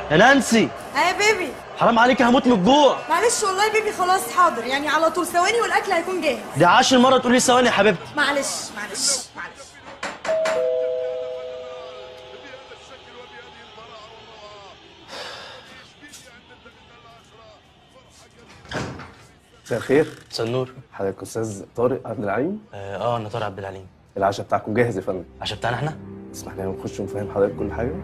يا نانسي ها يا بيبي حرام عليك هموت من الجوع معلش والله يا بيبي خلاص حاضر يعني على طول ثواني والاكل هيكون جاهز دي عاشر مره تقول لي ثواني يا حبيبتي معلش معلش معلش مساء الخير مساء النور حضرتك استاذ طارق عبد العليم اه آه، انا طارق عبد العليم العشاء بتاعكم جاهز يا فندم عشان بتاعنا احنا تسمح لنا نخش ونفهم حضرتك كل حاجه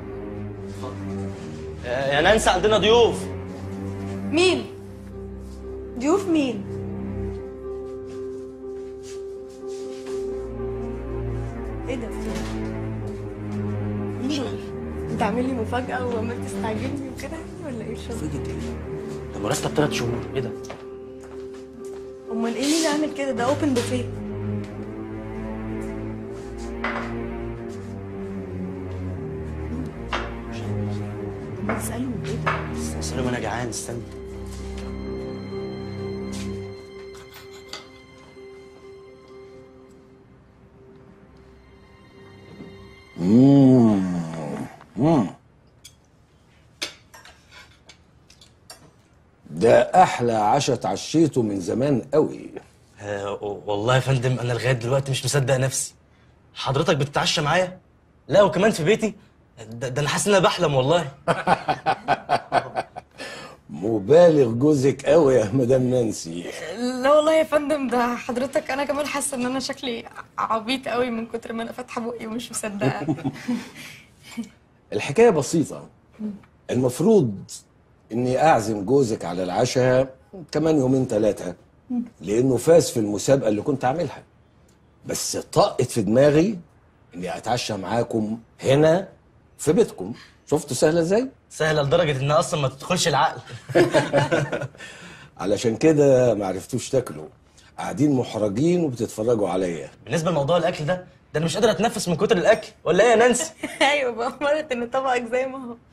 آه، يا نانسي عندنا ضيوف مين ضيوف مين ايه ده في إيه؟ مين دول؟ انت عامل لي مفاجأة وعمال تستعجلني وكده يعني ولا ايه الشغل؟ فاجئت ايه ده مرتب ثلاث شهور ايه ده امال ايه مين اللي عامل كده ده اوبن بوفيه بسأله ايه ده؟ استنى انا جعان استنى ده احلى عشاء اتعشيته من زمان قوي آه والله يا فندم انا لغايه دلوقتي مش مصدق نفسي حضرتك بتتعشى معايا لا وكمان في بيتي ده, ده انا حاسس ان انا بحلم والله مبالغ جوزك قوي يا مدام نانسي لا والله يا فندم ده حضرتك انا كمان حاسه ان انا شكلي عبيط قوي من كتر ما انا فاتحه بقي ومش مصدقه الحكايه بسيطه المفروض اني اعزم جوزك على العشاء كمان يومين ثلاثه لانه فاز في المسابقه اللي كنت عاملها بس طقت في دماغي اني اتعشى معاكم هنا في بيتكم شفتوا سهله ازاي سهله لدرجه انها اصلا ما تدخلش العقل علشان كده ما عرفتوش تاكلوا قاعدين محرجين وبتتفرجوا عليا بالنسبه لموضوع الاكل ده ده انا مش قادر اتنفس من كتر الاكل ولا ايه يا نانسي ايوه بقى مرت ان طبقك زي ما هو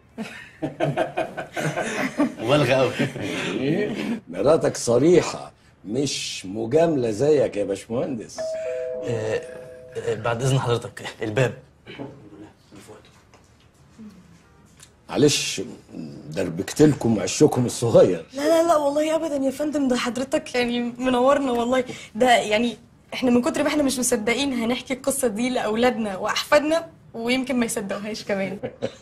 مبالغه قوي مراتك صريحه مش مجامله زيك يا باشمهندس بعد اذن حضرتك الباب معلش دربكت لكم عشكم الصغير لا لا لا والله ابدا يا فندم ده حضرتك يعني منورنا والله ده يعني احنا من كتر ما احنا مش مصدقين هنحكي القصه دي لاولادنا واحفادنا ويمكن ما يصدقوهاش كمان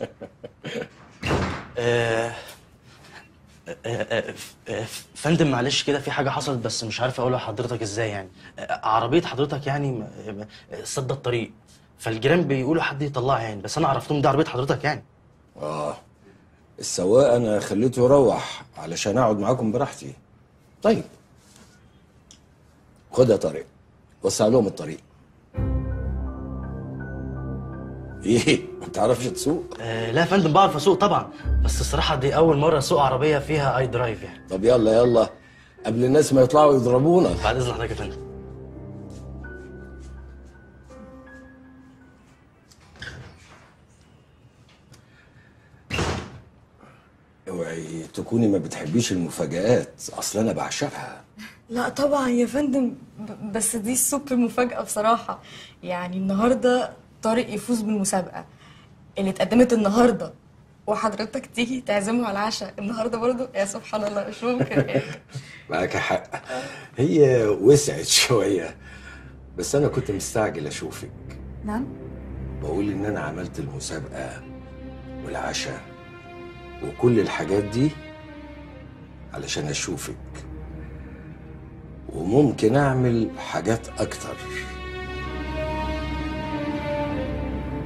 آه، آه، آه، آه، فندم معلش كده في حاجه حصلت بس مش عارف اقولها لحضرتك ازاي يعني آه، عربيه حضرتك يعني م- م- سد الطريق فالجيران بيقولوا حد يطلعها يعني بس انا عرفتهم ده عربيه حضرتك يعني اه السواق انا خليته يروح علشان اقعد معاكم براحتي طيب خد يا طارق وسع لهم الطريق ايه ما تعرفش تسوق آه، لا يا فندم بعرف اسوق طبعا بس الصراحه دي اول مره اسوق عربيه فيها اي درايف يعني طب يلا يلا قبل الناس ما يطلعوا يضربونا بعد اذن حضرتك يا فندم اوعي تكوني ما بتحبيش المفاجآت اصل انا بعشقها لا طبعا يا فندم ب- بس دي السوبر مفاجاه بصراحه يعني النهارده طارق يفوز بالمسابقه اللي اتقدمت النهارده وحضرتك تيجي تعزمه على العشاء النهارده برضه يا سبحان الله مش ممكن يعني معاك حق هي وسعت شويه بس انا كنت مستعجل اشوفك نعم بقول ان انا عملت المسابقه والعشاء وكل الحاجات دي علشان اشوفك وممكن اعمل حاجات اكتر